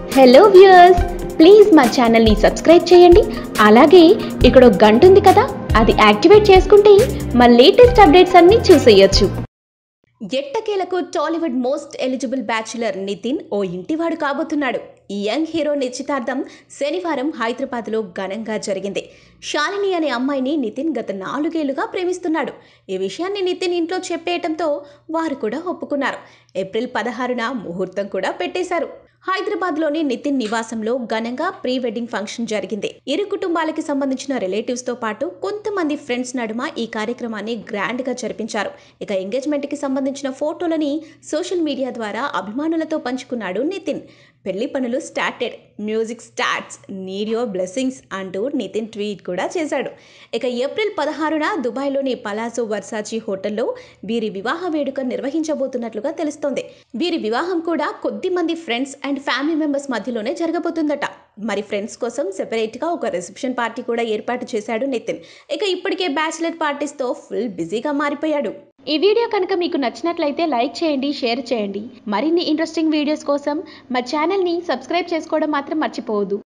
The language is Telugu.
హలో వ్యూయర్స్ ప్లీజ్ మా ఛానల్ని సబ్స్క్రైబ్ చేయండి అలాగే ఇక్కడ ఒక గంట ఉంది కదా అది యాక్టివేట్ చేసుకుంటే మా లేటెస్ట్ అప్డేట్స్ అన్నీ చూసేయొచ్చు ఎట్టకేలకు Tollywood most eligible bachelor Nithin ఓ ఇంటివాడు కాబోతున్నాడు ఈ యంగ్ హీరో నిశ్చితార్థం శనివారం హైదరాబాద్లో ఘనంగా జరిగింది శాలిని అనే అమ్మాయిని నితిన్ గత నాలుగేళ్లుగా ప్రేమిస్తున్నాడు ఈ విషయాన్ని నితిన్ ఇంట్లో చెప్పేయటంతో వారు కూడా ఒప్పుకున్నారు ఏప్రిల్ పదహారున ముహూర్తం కూడా పెట్టేశారు హైదరాబాద్లోని నితిన్ నివాసంలో ఘనంగా ప్రీ వెడ్డింగ్ ఫంక్షన్ జరిగింది ఇరు కుటుంబాలకి సంబంధించిన రిలేటివ్స్ తో పాటు కొంతమంది ఫ్రెండ్స్ నడుమ ఈ కార్యక్రమాన్ని గ్రాండ్ గా జరిపించారు ఇక ఎంగేజ్మెంట్ కి సంబంధించిన ఫోటోలని సోషల్ మీడియా ద్వారా అభిమానులతో పంచుకున్నాడు నితిన్ పెళ్లి పనులు started music starts need your blessings అంటూ నితిన్ ట్వీట్ కూడా చేశాడు ఇక ఏప్రిల్ పదహారున దుబాయ్లోని పలాసో వర్సాచి హోటల్లో వీరి వివాహ వేడుక నిర్వహించబోతున్నట్లుగా తెలుస్తోంది వీరి వివాహం కూడా కొద్ది మంది ఫ్రెండ్స్ అండ్ ఫ్యామిలీ మెంబర్స్ మధ్యలోనే జరగబోతుందట మరి ఫ్రెండ్స్ కోసం సెపరేట్గా ఒక రిసెప్షన్ పార్టీ కూడా ఏర్పాటు చేశాడు నితిన్ ఇక ఇప్పటికే బ్యాచిలర్ పార్టీస్తో ఫుల్ బిజీగా మారిపోయాడు ఈ వీడియో కనుక మీకు నచ్చినట్లయితే లైక్ చేయండి షేర్ చేయండి మరిన్ని ఇంట్రెస్టింగ్ వీడియోస్ కోసం మా ఛానల్ని సబ్స్క్రైబ్ చేసుకోవడం మాత్రం మర్చిపోవద్దు